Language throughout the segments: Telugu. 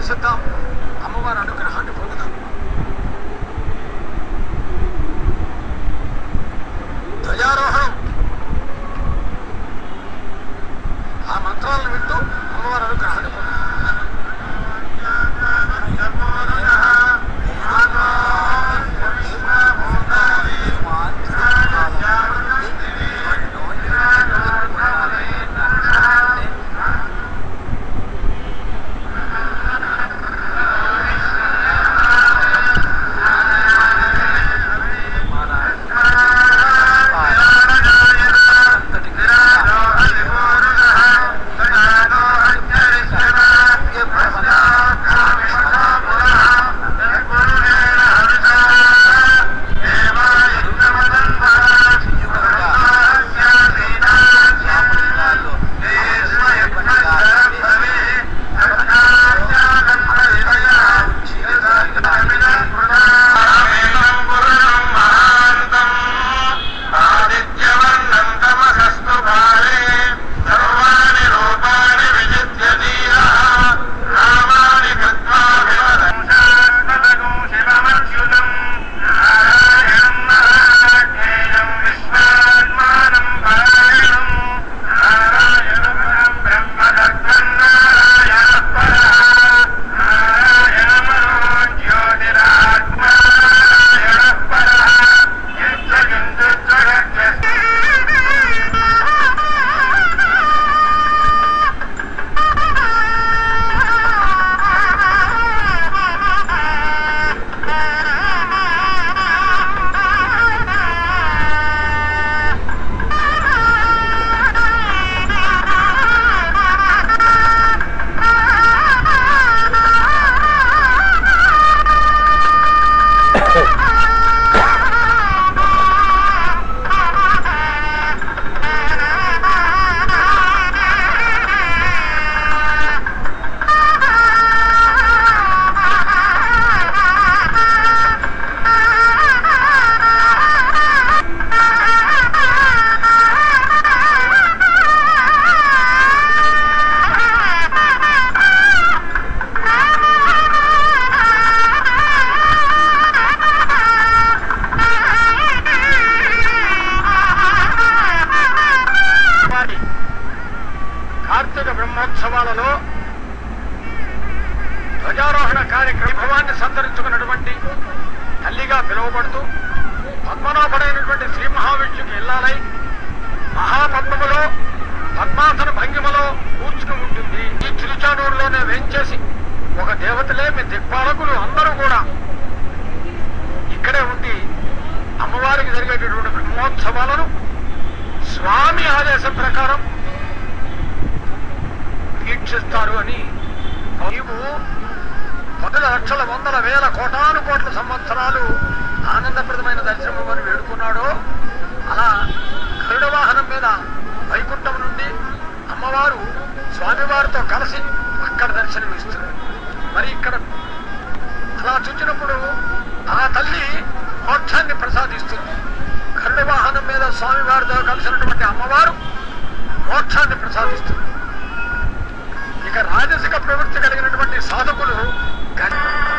దర్శిద్దాం అమ్మవారి అనుగ్రహాన్ని పొందుదాం ధ్వజారోహణం ఆ మంత్రాలను వింటూ అమ్మవారి అనుగ్రహాన్ని పొందుదాం వారి కార్తీక బ్రహ్మోత్సవాలలో ధ్వజారోహణ కార్యక్రమ భవాన్ని సంతరించుకున్నటువంటి తల్లిగా పిలువబడుతూ పద్మనాభుడైనటువంటి శ్రీ మహావిష్ణుకి ఇల్లాలై మహాపద్మములో పద్మాసన భంగిమలో కూర్చుని ఉంటుంది ఈ తిరుచానూరులోనే వేంచేసి ఒక దేవతలే మీ దిక్పాలకులు అందరూ కూడా ఇక్కడే ఉండి అమ్మవారికి జరిగేటటువంటి బ్రహ్మోత్సవాలను స్వామి ఆదేశం ప్రకారం వీక్షిస్తారు అని నీవు పదుల లక్షల వందల వేల కోటాను కోట్ల సంవత్సరాలు ఆనందప్రదమైన దర్శనం అని వేడుకున్నాడో అలా గరుడ వాహనం మీద వైకుంఠం నుండి అమ్మవారు స్వామివారితో కలిసి అక్కడ దర్శనం ఇస్తుంది మరి ఇక్కడ అలా చూచినప్పుడు ఆ తల్లి మోక్షాన్ని ప్రసాదిస్తుంది గరుడ వాహనం మీద స్వామివారితో కలిసినటువంటి అమ్మవారు మోక్షాన్ని ప్రసాదిస్తుంది ఇక రాజసిక ప్రవృత్తి కలిగినటువంటి సాధకులు గరి-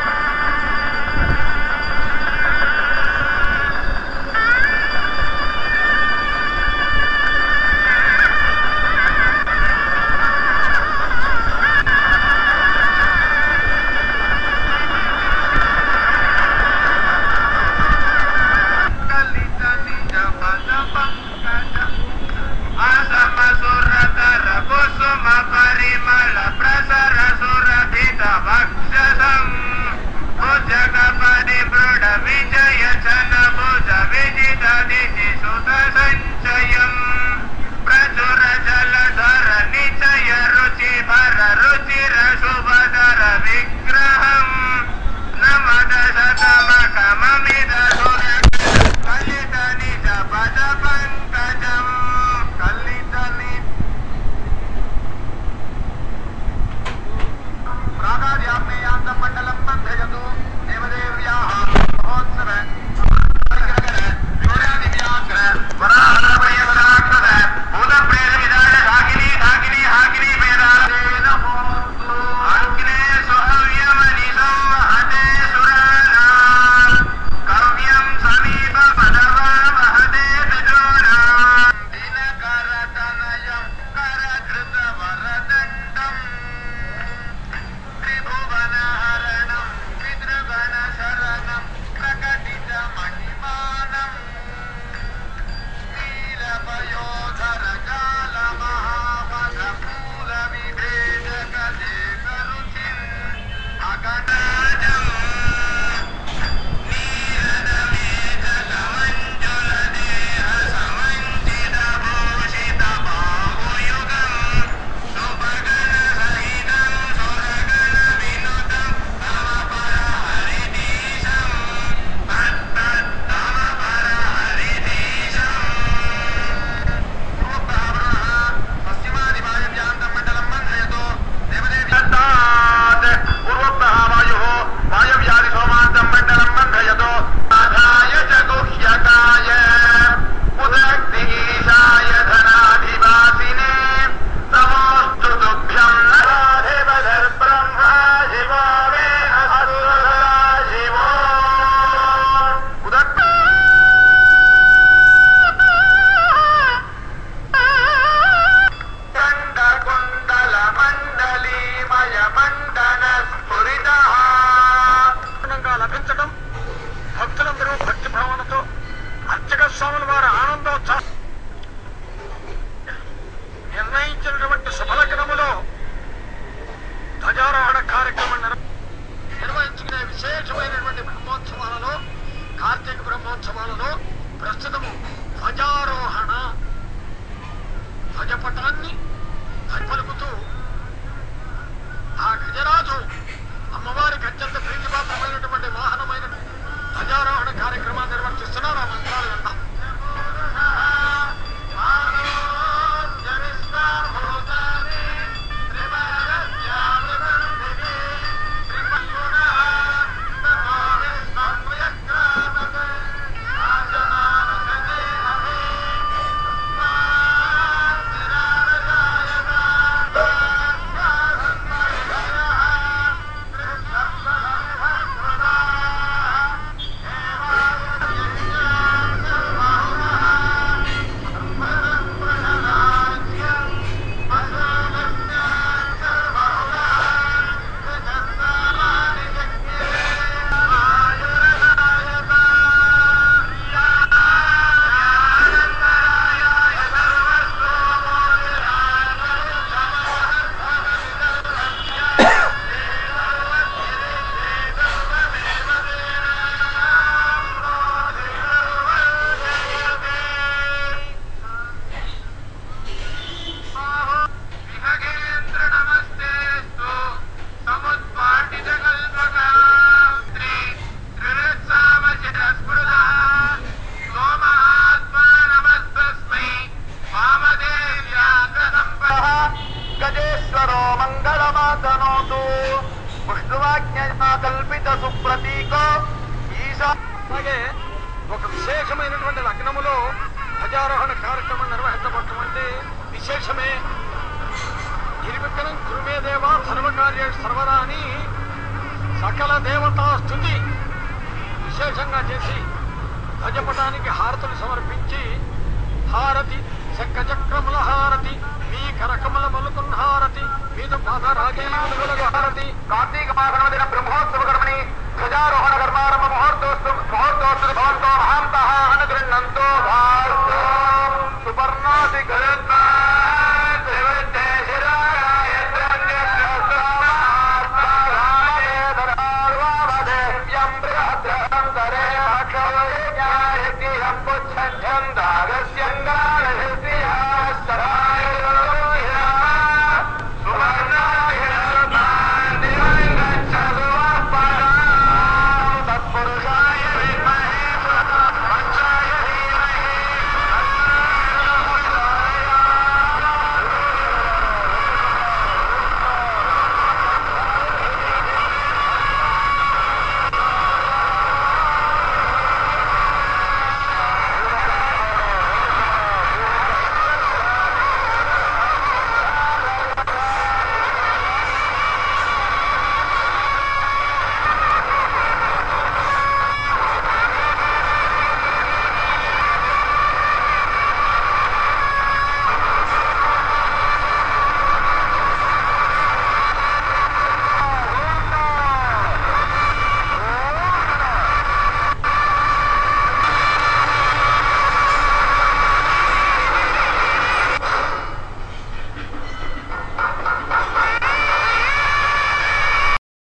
విగ్రహం నమద శతమకమమిద కలిత నిజ పద పంకజం కలిత ప్రాణాయామే స్ఫురితః పూర్ణంగా లభించడం భక్తులందరూ భక్తి భావనతో అర్చక స్వాముల వారి ఆనందోత్సాహ నిర్ణయించినటువంటి శుభలగ్నములో ధ్వజారోహణ కార్యక్రమం నిర్వ- నిర్వహించుకునే విశేషమైనటువంటి బ్రహ్మోత్సవాలలో కార్తీక బ్రహ్మోత్సవాలలో ప్రస్తుతము ధ్వజారోహణ ధ్వజపటాన్ని పలుకుతూ ఆ గజరాజు అమ్మవారికి అత్యంత ప్రీతిపాత్రమైనటువంటి వాహనమైన ధ్వజారోహణ కార్యక్రమాన్ని నిర్వర్తిస్తున్నారు ఆ మంత్రాలు విందాం విహగేంద్ర నమస్తేస్తు సముద్పాటితకల్పకా శ్రీ త్రిరుత్సామచితస్మృతः సోమహాత్మా నమస్తస్మై వామదేవ్యాగ్రసంపదः గజేశ్వరో మంగళమాతనోతు విష్ణువాజ్ఞా కల్పిత సుప్రతీకో ఈశా అలాగే ఒక విశేషమైనటువంటి లగ్నములో ధ్వజారోహణ కార్యక్రమం నిర్వహించబడుతుంది విశేషమే నిర్విఘ్నం కురుమే దేవ సర్వకార్య సర్వదా అని సకల దేవతా స్థుతి విశేషంగా చేసి ధ్వజపటానికి హారతులు సమర్పించి హారతి శంఖచక్రముల హారతి మీ కరకముల మలుకున్న హారతి మీద పాద రాజీవులకు హారతి కార్తీక మాసన దిన బ్రహ్మోత్సవ కర్మణి ధ్వజారోహణ కర్మారంభ ముహూర్తోస్తు ముహూర్తోస్తు భవంతో మహాంతః అనుగృహ్ణంతో భా